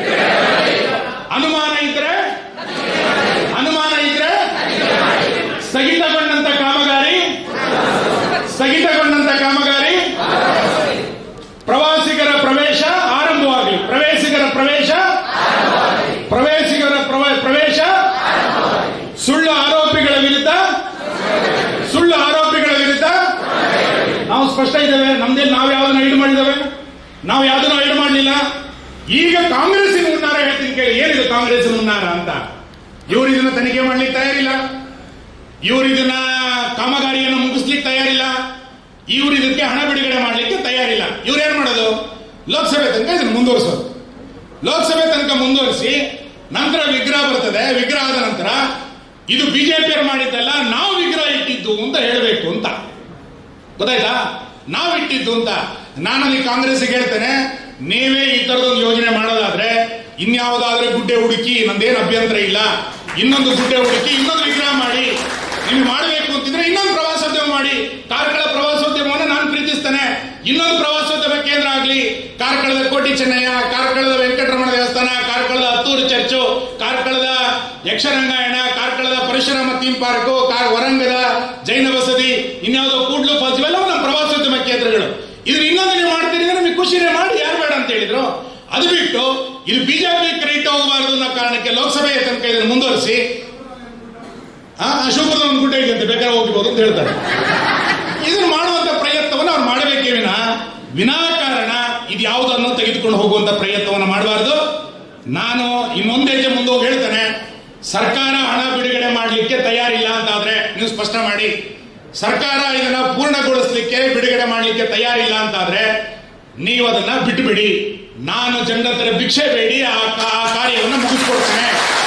Speaker 1: ಅನುಮಾನ ಇದ್ರೆ ಅನುಮಾನ ಇದ್ರೆ ಸ್ಥಗಿತಗೊಂಡಂತ ಕಾಮಗಾರಿ ಸ್ಥಗಿತಗೊಂಡಂತ ಕಾಮಗಾರಿ ಪ್ರವಾಸಿಗರ ಪ್ರವೇಶ ಆರಂಭವಾಗಲಿ ಪ್ರವೇಶಿಗರ ಪ್ರವೇಶ ಪ್ರವೇಶಿಗರ ಪ್ರವ- ಪ್ರವೇಶ ಸುಳ್ಳು ಆರೋಪಿಗಳ ವಿರುದ್ಧ ಸುಳ್ಳು ಆರೋಪಿಗಳ ವಿರುದ್ಧ ನಾವು ಸ್ಪಷ್ಟ ಇದ್ದೇವೆ ನಮ್ದೇನು ನಾವು ಯಾವ್ದನ್ನ ಐಡ್ ಮಾಡಿದ್ದೇವೆ ನಾವು ಯಾವ್ದನ್ನು ಐಡ್ ಮಾಡಲಿಲ್ಲ ಈಗ ಕಾಂಗ್ರೆಸ್ಸಿನ ಹುನ್ನಾರ ಹೇಳ್ತೀನಿ ಕೇಳಿ ಏನಿದೆ ಕಾಂಗ್ರೆಸ್ಸಿನ ಹುನ್ನಾರ ಅಂತ ಇವರು ಇದನ್ನ ತನಿಖೆ ಮಾಡ್ಲಿಕ್ಕೆ ತಯಾರಿಲ್ಲ ಇವರು ಇದನ್ನ ಕಾಮಗಾರಿಯನ್ನು ಮುಗಿಸ್ಲಿಕ್ಕೆ ತಯಾರಿಲ್ಲ ಇವರು ಇದಕ್ಕೆ ಹಣ ಬಿಡುಗಡೆ ಮಾಡಲಿಕ್ಕೆ ತಯಾರಿಲ್ಲ ಇವ್ರು ಏನ್ ಮಾಡೋದು ಲೋಕಸಭೆ ತನಕ ಇದನ್ನು ಮುಂದುವರಿಸೋದು ಲೋಕಸಭೆ ತನಕ ಮುಂದುವರಿಸಿ ನಂತರ ವಿಗ್ರಹ ಬರ್ತದೆ ವಿಗ್ರಹ ಆದ ನಂತರ ಇದು ಬಿಜೆಪಿಯವರು ಮಾಡಿದ್ದಲ್ಲ ನಾವು ವಿಗ್ರಹ ಇಟ್ಟಿದ್ದು ಅಂತ ಹೇಳಬೇಕು ಅಂತ ಗೊತ್ತಾಯ್ತಾ ನಾವು ಇಟ್ಟಿದ್ದು ಅಂತ ನಾನು ಈ ಕಾಂಗ್ರೆಸ್ಗೆ ಹೇಳ್ತೇನೆ ನೀವೇ ಈ ತರದೊಂದು ಯೋಜನೆ ಮಾಡೋದಾದ್ರೆ ಇನ್ಯಾವುದಾದ್ರೆ ಗುಡ್ಡೆ ಹುಡುಕಿ ನಂದೇನು ಅಭ್ಯಂತರ ಇಲ್ಲ ಇನ್ನೊಂದು ಗುಡ್ಡೆ ಹುಡುಕಿ ಇನ್ನೊಂದು ವಿಗ್ರಹ ಮಾಡಿ ನಿಮ್ಗೆ ಮಾಡಬೇಕು ಅಂತಿದ್ರೆ ಇನ್ನೊಂದು ಪ್ರವಾಸೋದ್ಯಮ ಮಾಡಿ ಕಾರ್ಕಳ ಪ್ರವಾಸೋದ್ಯಮವನ್ನು ನಾನು ಪ್ರೀತಿಸ್ತೇನೆ ಇನ್ನೊಂದು ಪ್ರವಾಸೋದ್ಯಮ ಕೇಂದ್ರ ಆಗಲಿ ಕಾರ್ಕಳದ ಕೋಟಿ ಚೆನ್ನಯ್ಯ ಕಾರ್ಕಳದ ವೆಂಕಟರಮಣ ದೇವಸ್ಥಾನ ಕಾರ್ಕಳದ ಹತ್ತೂರು ಚರ್ಚು ಕಾರ್ಕಳದ ಯಕ್ಷರಂಗಾಯಣ ಕಾರ್ಕಳದ ಪರಶುರಾಮ ಥೀಮ್ ಪಾರ್ಕು ಕಾರ್ ವರಂಗದ ಜೈನ ಬಸದಿ ಇನ್ಯಾವುದೋ ಕೂಡ್ಲು ಫಾಲ್ಸ್ ಇವೆಲ್ಲವೂ ನಮ್ಮ ಪ್ರವಾಸೋದ್ಯಮ ಕೇಂದ್ರಗಳು ಇದ್ರ ಇನ್ನೊಂದು ನೀವು ಮಾಡ್ತೀರಿ ಅಂದ್ರೆ ನಿಮಗೆ ಖುಷಿನೇ ಮಾಡಿ ಯಾರು ಬೇಡ ಅಂತ ಹೇಳಿದ್ರು ಅದು ಬಿಟ್ಟು ಇದು ಬಿಜೆಪಿ ಕ್ರೆಡಿಟ್ ಹೋಗಬಾರದು ಅನ್ನೋ ಕಾರಣಕ್ಕೆ ಲೋಕಸಭೆಯ ತನಕ ಇದನ್ನು ಮುಂದುವರಿಸಿ ಆ ಅಶೋಕದ ಒಂದು ಗುಡ್ಡ ಇದೆ ಅಂತ ಬೇಕಾದ್ರೆ ಹೋಗ್ಬೋದು ಅಂತ ಹೇಳ್ತಾರೆ ಇದನ್ನು ಮಾಡುವಂತ ಪ್ರಯತ್ನವನ್ನು ಅವ್ರು ಮಾಡಬೇಕೇ ವಿನ ವಿನಾಕಾರಣ ಇದು ಯಾವುದನ್ನು ತೆಗೆದುಕೊಂಡು ಹೋಗುವಂತ ಪ್ರಯತ್ನವನ್ನು ಮಾಡಬಾರದು ನಾನು ಇನ್ನೊಂದು ಹೆಜ್ಜೆ ಮುಂದೆ ಹೋಗಿ ಹೇಳ್ತೇನೆ ಸರ್ಕಾರ ಹಣ ಬಿಡುಗಡೆ ಮಾಡಲಿಕ್ಕೆ ತಯಾರಿಲ್ಲ ಅಂತಾದ್ರೆ ನೀವು ಸ್ಪಷ್ಟ ಮಾಡಿ ಸರ್ಕಾರ ಇದನ್ನ ಪೂರ್ಣಗೊಳಿಸಲಿಕ್ಕೆ ಬಿಡುಗಡೆ ಮಾಡಲಿಕ್ಕೆ ತಯಾರಿಲ್ಲ ಅಂತಾದ್ರೆ ನೀವು ಅದನ್ನ ಬಿಟ್ಟು ಬಿಡಿ ನಾನು ಜನರ ಹತ್ರ ಭಿಕ್ಷೆ ಬೇಡಿ ಆ ಕಾ- ಆ ಕಾರ್ಯವನ್ನು ಮುಗಿಸ್ಕೊಡ್ತೇನೆ